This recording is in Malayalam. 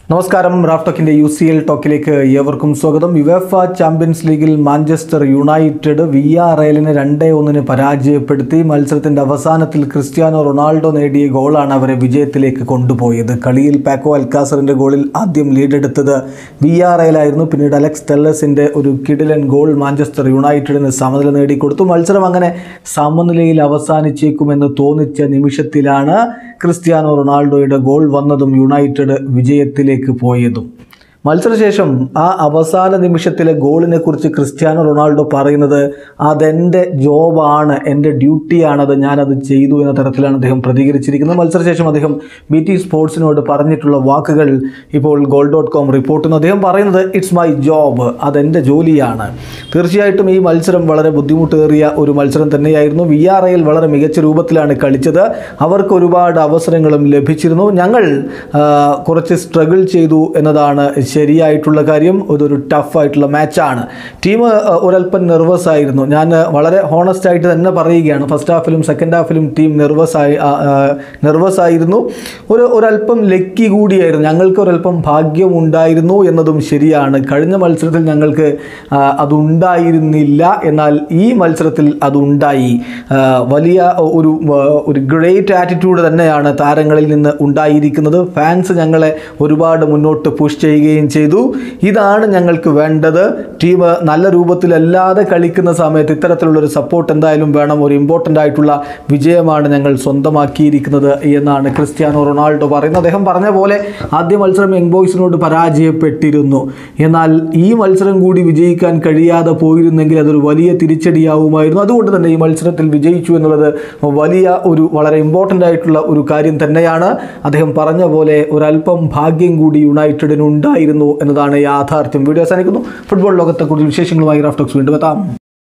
നമസ്കാരം റാഫ് ടോക്കിന്റെ യു സി എൽ ടോക്കിലേക്ക് ഏവർക്കും സ്വാഗതം യുവേഫ ചാമ്പ്യൻസ് ലീഗിൽ മാഞ്ചസ്റ്റർ യുണൈറ്റഡ് വി ആർ എല്ലിനെ രണ്ടേ ഒന്നിന് പരാജയപ്പെടുത്തി മത്സരത്തിന്റെ അവസാനത്തിൽ ക്രിസ്ത്യാനോ റൊണാൾഡോ നേടിയ ഗോളാണ് അവരെ വിജയത്തിലേക്ക് കൊണ്ടുപോയത് കളിയിൽ പാക്കോ അൽക്കാസറിന്റെ ഗോളിൽ ആദ്യം ലീഡെടുത്തത് വി ആർ എയിലായിരുന്നു പിന്നീട് അലക്സ് ടെല്ലസിന്റെ ഒരു കിടിലൻ ഗോൾ മാഞ്ചസ്റ്റർ യുണൈറ്റഡിന് സമനില നേടിക്കൊടുത്തു മത്സരം അങ്ങനെ സമനിലയിൽ അവസാനിച്ചേക്കുമെന്ന് തോന്നിച്ച നിമിഷത്തിലാണ് ക്രിസ്ത്യാനോ റൊണാൾഡോയുടെ ഗോൾ വന്നതും യുണൈറ്റഡ് വിജയത്തിലേക്ക് പോയതും മത്സരശേഷം ആ അവസാന നിമിഷത്തിലെ ഗോളിനെ കുറിച്ച് ക്രിസ്ത്യാനോ റൊണാൾഡോ പറയുന്നത് അതെൻ്റെ ജോബാണ് എൻ്റെ ഡ്യൂട്ടിയാണത് ഞാനത് ചെയ്തു എന്ന തരത്തിലാണ് അദ്ദേഹം പ്രതികരിച്ചിരിക്കുന്നത് മത്സരശേഷം അദ്ദേഹം ബി ടി സ്പോർട്സിനോട് പറഞ്ഞിട്ടുള്ള വാക്കുകൾ ഇപ്പോൾ ഗോൾ ഡോട്ട് കോം റിപ്പോർട്ട് ചെയ്യുന്നു അദ്ദേഹം പറയുന്നത് ഇറ്റ്സ് മൈ ജോബ് അതെൻ്റെ ജോലിയാണ് തീർച്ചയായിട്ടും ഈ മത്സരം വളരെ ബുദ്ധിമുട്ടേറിയ ഒരു മത്സരം തന്നെയായിരുന്നു വി ആർ ഐയിൽ വളരെ മികച്ച രൂപത്തിലാണ് കളിച്ചത് അവർക്ക് ഒരുപാട് അവസരങ്ങളും ലഭിച്ചിരുന്നു ഞങ്ങൾ ആ, കുറച്ച് സ്ട്രഗിൾ ചെയ്തു എന്നതാണ് ശരിയായിട്ടുള്ള കാര്യം ഇതൊരു ടഫായിട്ടുള്ള മാച്ചാണ് ടീം ഒരല്പം നെർവസ് ആയിരുന്നു ഞാൻ വളരെ ഹോണസ്റ്റ് ആയിട്ട് തന്നെ പറയുകയാണ് ഫസ്റ്റ് ഹാഫിലും സെക്കൻഡ് ഹാഫിലും ടീം നെർവസ് ആയി നെർവസ് ആയിരുന്നു ഒരു ഒരല്പം ലക്കി കൂടിയായിരുന്നു ഞങ്ങൾക്ക് ഒരല്പം ഭാഗ്യം ഉണ്ടായിരുന്നു എന്നതും ശരിയാണ് കഴിഞ്ഞ മത്സരത്തിൽ ഞങ്ങൾക്ക് ആ, അതുണ്ടായിരുന്നില്ല എന്നാൽ ഈ മത്സരത്തിൽ അതുണ്ടായി ആ, വലിയ ഒരു ആ, ഒരു ഗ്രേറ്റ് ആറ്റിറ്റ്യൂഡ് തന്നെയാണ് താരങ്ങളിൽ നിന്ന് ഉണ്ടായിരിക്കുന്നത് ഫാൻസ് ഞങ്ങളെ ഒരുപാട് മുന്നോട്ട് പുഷ് ചെയ്യുകയും ചെയ്തു ഇതാണ് ഞങ്ങൾക്ക് വേണ്ടത് ടീം നല്ല രൂപത്തിലല്ലാതെ കളിക്കുന്ന സമയത്ത് ഇത്തരത്തിലുള്ളൊരു സപ്പോർട്ട് എന്തായാലും വേണം ഒരു ഇമ്പോർട്ടൻ്റ് ആയിട്ടുള്ള വിജയമാണ് ഞങ്ങൾ സ്വന്തമാക്കിയിരിക്കുന്നത് എന്നാണ് ക്രിസ്ത്യാനോ റൊണാൾഡോ പറയുന്നത് അദ്ദേഹം പറഞ്ഞ പോലെ ആദ്യ മത്സരം യങ് ബോയ്സിനോട് പരാജയപ്പെട്ടിരുന്നു എന്നാൽ ഈ മത്സരം കൂടി വിജയിക്കാൻ കഴിയാതെ പോയിരുന്നെങ്കിൽ അതൊരു വലിയ തിരിച്ചടിയാവുമായിരുന്നു അതുകൊണ്ട് തന്നെ ഈ മത്സരത്തിൽ വിജയിച്ചു എന്നുള്ളത് വലിയ ഒരു വളരെ ഇമ്പോർട്ടൻ്റ് ആയിട്ടുള്ള ഒരു കാര്യം തന്നെയാണ് അദ്ദേഹം പറഞ്ഞ പോലെ ഒരല്പം ഭാഗ്യം കൂടി യുണൈറ്റഡിന് ഉണ്ടായിരുന്നു എന്നതാണ് യാഥാർത്ഥ്യം വീഡിയോ അവസാനിക്കുന്നു ഫുട്ബോൾ ലോകത്തെ കൂടുതൽ വിശേഷങ്ങളുമായി റാഫ്റ്റോക്സ് വീണ്ടും എത്താം